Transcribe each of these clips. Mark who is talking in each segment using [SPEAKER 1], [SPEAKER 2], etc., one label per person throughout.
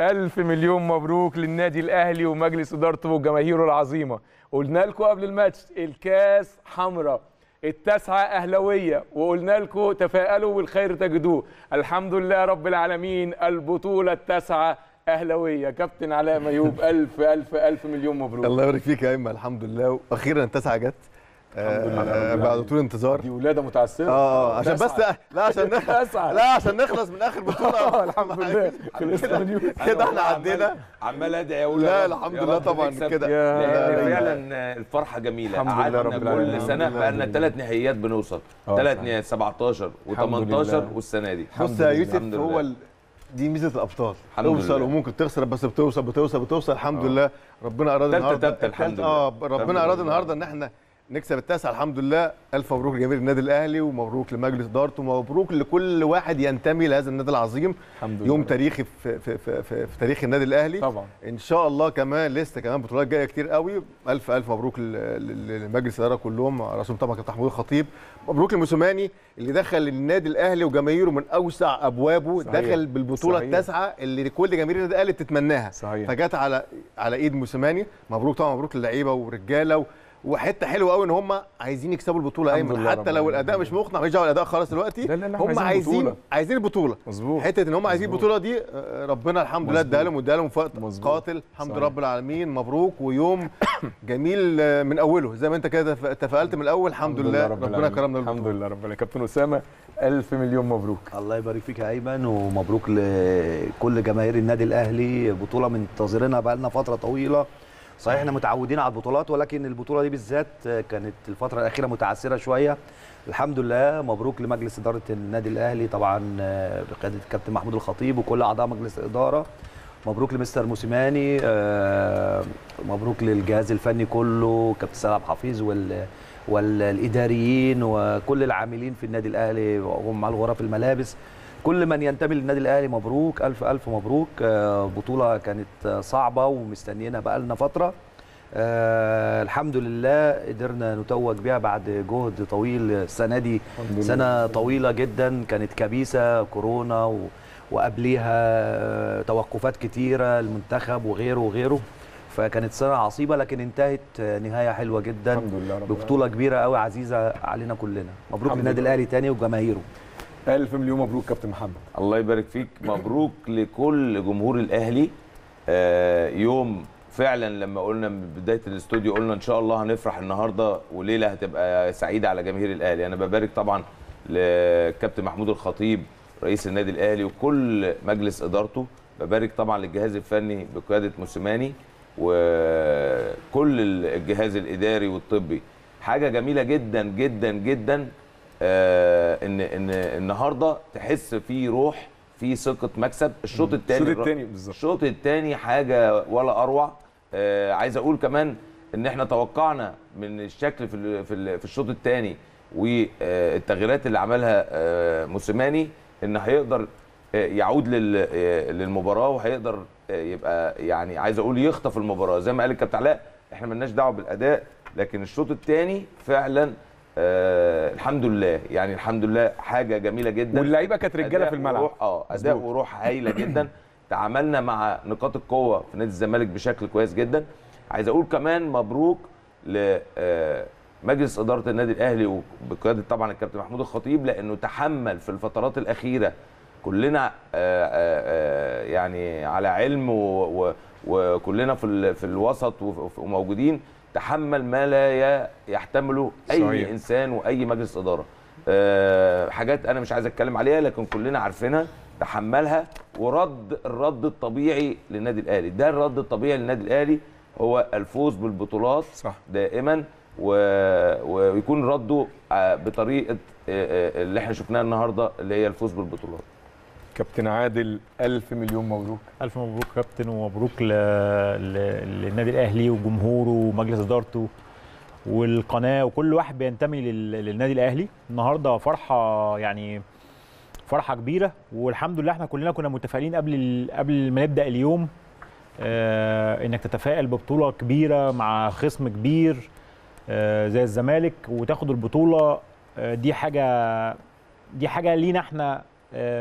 [SPEAKER 1] ألف مليون مبروك للنادي الأهلي ومجلس إدارته وجماهيره العظيمة قلنا لكم قبل الماتش الكاس حمراء التاسعة أهلوية وقلنا لكم تفائلوا بالخير تجدوه الحمد لله رب العالمين البطولة التاسعة أهلوية كابتن علاء ميوب ألف ألف ألف مليون مبروك
[SPEAKER 2] الله يبارك فيك يا ايمن الحمد لله واخيرا التاسعه جت
[SPEAKER 1] الحمد لله رب
[SPEAKER 2] آه
[SPEAKER 1] العالمين.
[SPEAKER 2] بعد طول انتظار
[SPEAKER 1] دي ولادة متعسرة
[SPEAKER 2] اه عشان بس
[SPEAKER 1] تسعة.
[SPEAKER 2] لا عشان نخلص
[SPEAKER 1] تسعة.
[SPEAKER 2] لا عشان نخلص من اخر بطوله
[SPEAKER 1] آه، الحمد لله خلصنا اليوم.
[SPEAKER 2] كده احنا عدينا
[SPEAKER 3] عمال ادعي اقول
[SPEAKER 2] لا،
[SPEAKER 3] يا رب-
[SPEAKER 2] الحمد
[SPEAKER 3] يا
[SPEAKER 2] لله
[SPEAKER 3] رب
[SPEAKER 2] طبعاً
[SPEAKER 3] نكسب.
[SPEAKER 2] كده.
[SPEAKER 1] يا-
[SPEAKER 3] لان
[SPEAKER 2] لا، لا.
[SPEAKER 3] فعلا الفرحه جميله
[SPEAKER 1] الحمد لله رب
[SPEAKER 3] قعدنا
[SPEAKER 1] العالمين.
[SPEAKER 3] كل سنه
[SPEAKER 2] الحمد
[SPEAKER 3] بقى
[SPEAKER 2] لله.
[SPEAKER 3] لنا ثلاث نهائيات بنوصل
[SPEAKER 1] آه،
[SPEAKER 3] ثلاث
[SPEAKER 1] فعلا.
[SPEAKER 3] نهائيات 17
[SPEAKER 1] الحمد
[SPEAKER 3] و18
[SPEAKER 1] لله.
[SPEAKER 3] والسنه دي
[SPEAKER 2] بص يا يوسف
[SPEAKER 3] الحمد لله.
[SPEAKER 2] هو ال... دي ميزه الابطال
[SPEAKER 3] الحمد
[SPEAKER 2] توصل
[SPEAKER 3] لله.
[SPEAKER 2] وممكن تخسر بس بتوصل بتوصل بتوصل الحمد لله ربنا اراد
[SPEAKER 3] تالتة
[SPEAKER 2] النهارده
[SPEAKER 3] تالتة الحمد لله.
[SPEAKER 2] اه
[SPEAKER 3] الحمد
[SPEAKER 2] ربنا اراد
[SPEAKER 3] لله.
[SPEAKER 2] النهارده ان احنا نكسب التاسعه الحمد لله الف مبروك لجماهير النادي الاهلي ومبروك لمجلس ادارته ومبروك لكل واحد ينتمي لهذا النادي العظيم
[SPEAKER 1] الحمد لله
[SPEAKER 2] يوم تاريخي في في في, في, في تاريخ النادي الاهلي
[SPEAKER 1] طبعا
[SPEAKER 2] ان شاء الله كمان لسه كمان بطولات جايه كتير قوي الف الف مبروك ل- ل- لمجلس الاداره كلهم على راسهم طبعا كابتن محمود الخطيب مبروك لموسوماني اللي دخل النادي الاهلي وجماهيره من اوسع ابوابه
[SPEAKER 1] صحيح.
[SPEAKER 2] دخل بالبطوله
[SPEAKER 1] صحيح.
[SPEAKER 2] التاسعه اللي كل جماهير النادي الاهلي بتتمناها
[SPEAKER 1] صحيح
[SPEAKER 2] فجت على على ايد موسوماني مبروك طبعا مبروك للعيبه ورجاله و... وحته حلوه قوي ان هم عايزين يكسبوا البطوله
[SPEAKER 1] الحمد
[SPEAKER 2] ايمن
[SPEAKER 1] لله
[SPEAKER 2] حتى
[SPEAKER 1] رب
[SPEAKER 2] لو
[SPEAKER 1] العالمين.
[SPEAKER 2] الاداء مش مقنع ماليش دعوه بالاداء خالص دلوقتي
[SPEAKER 1] لا، لا، لا،
[SPEAKER 2] هم
[SPEAKER 1] عايزين
[SPEAKER 2] عايزين
[SPEAKER 1] بطولة.
[SPEAKER 2] عايزين البطوله
[SPEAKER 1] مظبوط
[SPEAKER 2] حته ان هم عايزين
[SPEAKER 1] مظبوط.
[SPEAKER 2] البطوله دي آه، ربنا الحمد لله
[SPEAKER 1] مظبوط.
[SPEAKER 2] اداها لهم واداها لهم في وقت
[SPEAKER 1] مظبوط.
[SPEAKER 2] قاتل الحمد
[SPEAKER 1] صحيح.
[SPEAKER 2] لله رب العالمين مبروك ويوم جميل آه، من اوله زي ما انت كده تف- تفائلت من الاول الحمد لله
[SPEAKER 1] رب
[SPEAKER 2] ربنا
[SPEAKER 1] العالمين.
[SPEAKER 2] كرمنا
[SPEAKER 1] الحمد
[SPEAKER 2] بالبطولة.
[SPEAKER 1] لله رب العالمين كابتن اسامه الف مليون مبروك
[SPEAKER 4] الله يبارك فيك يا ايمن ومبروك لكل جماهير النادي الاهلي بطوله منتظرينها بقى لنا فتره طويله صحيح احنا متعودين على البطولات ولكن البطوله دي بالذات كانت الفتره الاخيره متعثره شويه الحمد لله مبروك لمجلس اداره النادي الاهلي طبعا بقياده الكابتن محمود الخطيب وكل اعضاء مجلس الاداره مبروك لمستر موسيماني آه، مبروك للجهاز الفني كله كابتن سلام حفيظ وال والاداريين وكل العاملين في النادي الاهلي وهم مع الغرف الملابس كل من ينتمي للنادي الاهلي مبروك الف الف مبروك آه، بطوله كانت آه، صعبه ومستنيينها بقالنا فتره آه الحمد لله قدرنا نتوج بيها بعد جهد طويل السنه دي
[SPEAKER 1] الحمد لله.
[SPEAKER 4] سنه طويله جدا كانت كبيسه كورونا و... وقبليها آه، توقفات كتيره المنتخب وغيره وغيره فكانت سنه عصيبه لكن انتهت آه، نهايه حلوه جدا
[SPEAKER 1] الحمد لله رب
[SPEAKER 4] ببطوله كبيره قوي عزيزه علينا كلنا مبروك
[SPEAKER 1] الحمد
[SPEAKER 4] للنادي
[SPEAKER 1] لله.
[SPEAKER 4] الاهلي تاني وجماهيره
[SPEAKER 1] العالمين. الف مليون مبروك كابتن محمد
[SPEAKER 3] الله يبارك فيك مبروك لكل جمهور الاهلي آه، يوم فعلا لما قلنا من بدايه الاستوديو قلنا ان شاء الله هنفرح النهارده وليله هتبقى سعيده على جماهير الاهلي انا ببارك طبعا لكابتن محمود الخطيب رئيس النادي الاهلي وكل مجلس ادارته ببارك طبعا للجهاز الفني بقياده موسيماني وكل الجهاز الاداري والطبي حاجه جميله جدا جدا جدا آه، ان ان النهارده تحس في روح في ثقه مكسب الشوط الثاني
[SPEAKER 1] الشوط التاني بالظبط.
[SPEAKER 3] الشوط الثاني حاجه ولا اروع آه، عايز اقول كمان ان احنا توقعنا من الشكل في ال- في ال- في الشوط الثاني والتغييرات اللي عملها آه، موسيماني ان هيقدر آه، يعود لل- آه، للمباراه وهيقدر آه، يبقى يعني عايز اقول يخطف المباراه زي ما قال الكابتن علاء احنا ملناش دعوه بالاداء لكن الشوط الثاني فعلا آه الحمد لله يعني الحمد لله حاجه جميله جدا
[SPEAKER 1] واللعيبه كانت رجاله
[SPEAKER 3] أداء
[SPEAKER 1] في الملعب
[SPEAKER 3] وروح اه اداء
[SPEAKER 1] مظبوط.
[SPEAKER 3] وروح هايله جدا تعاملنا مع نقاط القوه في نادي الزمالك بشكل كويس جدا عايز اقول كمان مبروك لمجلس اداره النادي الاهلي وبقياده طبعا الكابتن محمود الخطيب لانه تحمل في الفترات الاخيره كلنا آه، آه، آه، يعني على علم و- و- وكلنا في ال- في الوسط وف- وموجودين تحمل ما لا ي- يحتمله اي
[SPEAKER 1] صحيح.
[SPEAKER 3] انسان واي مجلس اداره آه، حاجات انا مش عايز اتكلم عليها لكن كلنا عارفينها تحملها ورد الرد الطبيعي للنادي الاهلي ده الرد الطبيعي للنادي الاهلي هو الفوز بالبطولات
[SPEAKER 1] صح.
[SPEAKER 3] دائما و... ويكون رده آه، بطريقه آه، آه، اللي احنا شفناها النهارده اللي هي الفوز بالبطولات
[SPEAKER 1] كابتن عادل الف مليون مبروك
[SPEAKER 5] الف مبروك كابتن ومبروك ل... ل... للنادي الاهلي وجمهوره ومجلس ادارته والقناه وكل واحد بينتمي لل... للنادي الاهلي النهارده فرحه يعني فرحه كبيره والحمد لله احنا كلنا كنا متفائلين قبل ال... قبل ما نبدا اليوم آه انك تتفائل ببطوله كبيره مع خصم كبير آه زي الزمالك وتاخد البطوله آه دي حاجه دي حاجه لينا احنا آه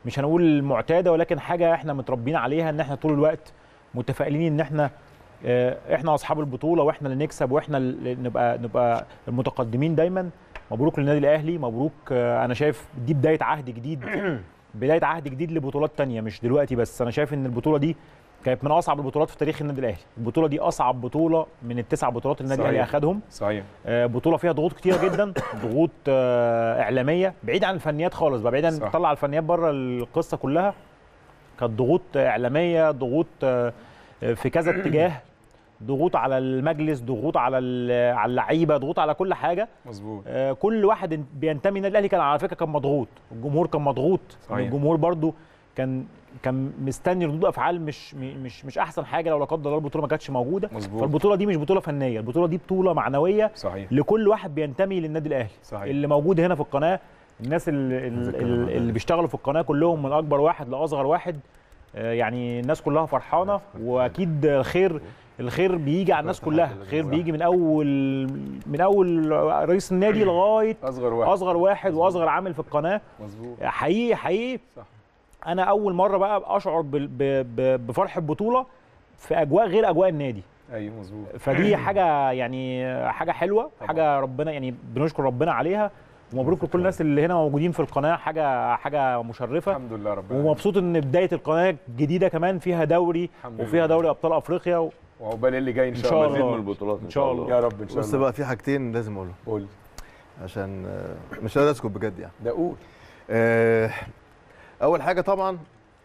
[SPEAKER 5] مش هنقول معتاده ولكن حاجه احنا متربيين عليها ان احنا طول الوقت متفائلين ان احنا آه، احنا اصحاب البطوله واحنا اللي نكسب واحنا اللي نبقى نبقى المتقدمين دايما مبروك للنادي الاهلي مبروك آه، انا شايف دي بدايه عهد جديد بدايه عهد جديد لبطولات تانية مش دلوقتي بس انا شايف ان البطوله دي كانت من اصعب البطولات في تاريخ النادي الاهلي البطوله دي اصعب بطوله من التسع بطولات اللي النادي
[SPEAKER 1] صحيح.
[SPEAKER 5] الاهلي اخدهم
[SPEAKER 1] صحيح
[SPEAKER 5] آه، بطوله فيها ضغوط كتيره جدا ضغوط آه، اعلاميه بعيد عن الفنيات خالص بقى بعيد عن
[SPEAKER 1] صح.
[SPEAKER 5] طلع الفنيات بره القصه كلها كانت ضغوط اعلاميه ضغوط آه، آه، في كذا اتجاه ضغوط على المجلس ضغوط على ال- على اللعيبه ضغوط على كل حاجه
[SPEAKER 1] مظبوط
[SPEAKER 5] آه، كل واحد بينتمي النادي الاهلي كان على فكره كان مضغوط الجمهور كان مضغوط
[SPEAKER 1] صحيح.
[SPEAKER 5] الجمهور برضو كان كان مستني ردود افعال مش مش مش احسن حاجه لو لا قدر الله البطوله ما كانتش موجوده
[SPEAKER 1] مظبوط.
[SPEAKER 5] فالبطوله دي مش بطوله فنيه البطوله دي بطوله معنويه
[SPEAKER 1] صحيح
[SPEAKER 5] لكل واحد بينتمي للنادي الاهلي
[SPEAKER 1] صحيح.
[SPEAKER 5] اللي موجود هنا في القناه الناس اللي, اللي, اللي بيشتغلوا في القناه كلهم من اكبر واحد لاصغر واحد آه، يعني الناس كلها فرحانه واكيد الخير الخير بيجي على الناس كلها الخير بيجي من اول من اول رئيس النادي لغايه
[SPEAKER 1] اصغر واحد
[SPEAKER 5] اصغر واحد واصغر عامل في القناه
[SPEAKER 1] مظبوط
[SPEAKER 5] حقيقي حقيقي
[SPEAKER 1] صح.
[SPEAKER 5] انا اول مره بقى اشعر بال- ب- ب- بفرح البطوله في اجواء غير اجواء النادي
[SPEAKER 1] ايوه مظبوط
[SPEAKER 5] فدي حاجه يعني حاجه حلوه
[SPEAKER 1] طبعا.
[SPEAKER 5] حاجه ربنا يعني بنشكر ربنا عليها ومبروك لكل الناس اللي هنا موجودين في القناه حاجه حاجه مشرفه
[SPEAKER 1] الحمد لله رب العالمين
[SPEAKER 5] ومبسوط ان بدايه القناه الجديده كمان فيها دوري
[SPEAKER 1] الحمد
[SPEAKER 5] وفيها
[SPEAKER 1] لله.
[SPEAKER 5] دوري ابطال افريقيا و...
[SPEAKER 1] وعقبال اللي جاي ان
[SPEAKER 5] إن
[SPEAKER 1] شاء,
[SPEAKER 5] شاء
[SPEAKER 1] الله
[SPEAKER 3] مزيد
[SPEAKER 5] الله.
[SPEAKER 3] من البطولات
[SPEAKER 5] إن شاء الله.
[SPEAKER 1] يا رب ان شاء
[SPEAKER 2] بص
[SPEAKER 1] الله
[SPEAKER 2] بقى في حاجتين لازم اقولهم
[SPEAKER 1] قول
[SPEAKER 2] عشان آه، مش قادر اسكت بجد يعني
[SPEAKER 1] ده قول
[SPEAKER 2] آه، اول حاجه طبعا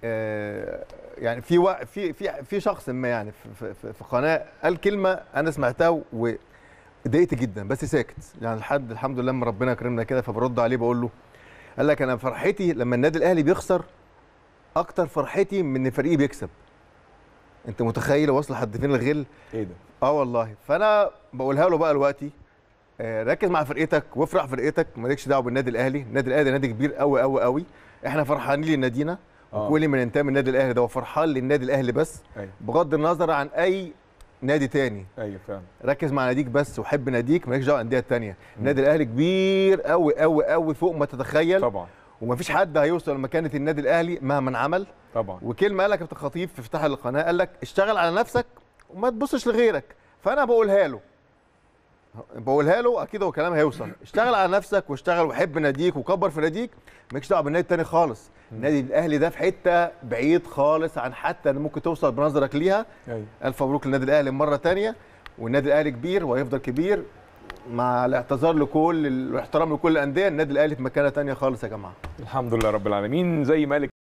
[SPEAKER 2] آه، يعني في وا- في في في شخص ما يعني في, في, في قناه قال كلمه انا سمعتها واتضايقت جدا بس ساكت يعني لحد الحمد لله لما ربنا كرمنا كده فبرد عليه بقول له قال لك انا فرحتي لما النادي الاهلي بيخسر اكتر فرحتي من ان فريقي بيكسب انت متخيل واصل لحد فين الغل
[SPEAKER 1] ايه ده
[SPEAKER 2] اه والله فانا بقولها له بقى دلوقتي آه، ركز مع فرقتك وافرح فرقتك مالكش دعوه بالنادي الاهلي النادي الاهلي ده نادي كبير قوي قوي قوي احنا فرحانين لنادينا
[SPEAKER 1] آه.
[SPEAKER 2] وكل من ينتمي للنادي الاهلي ده هو فرحان للنادي الاهلي بس
[SPEAKER 1] ايوه
[SPEAKER 2] بغض النظر عن اي نادي تاني
[SPEAKER 1] ايوه فعلا
[SPEAKER 2] ركز مع ناديك بس وحب ناديك مالكش دعوه بالانديه التانيه النادي الاهلي كبير قوي قوي قوي فوق ما تتخيل
[SPEAKER 1] طبعا
[SPEAKER 2] ومفيش حد هيوصل لمكانه النادي الاهلي مهما عمل
[SPEAKER 1] طبعا
[SPEAKER 2] وكلمه قالها كابتن خطيب في افتتاح القناه قال لك اشتغل على نفسك وما تبصش لغيرك فانا بقولها له بقولها له اكيد هو كلام هيوصل اشتغل على نفسك واشتغل وحب ناديك وكبر في ناديك مالكش دعوه بالنادي التاني خالص النادي الاهلي ده في حته بعيد خالص عن حتى اللي ممكن توصل بنظرك ليها
[SPEAKER 1] ايوه
[SPEAKER 2] الف مبروك للنادي الاهلي مره تانية والنادي الاهلي كبير وهيفضل كبير مع الاعتذار لكل الاحترام لكل الانديه النادي الاهلي في مكانه تانية خالص يا جماعه
[SPEAKER 1] الحمد لله رب العالمين زي ما قال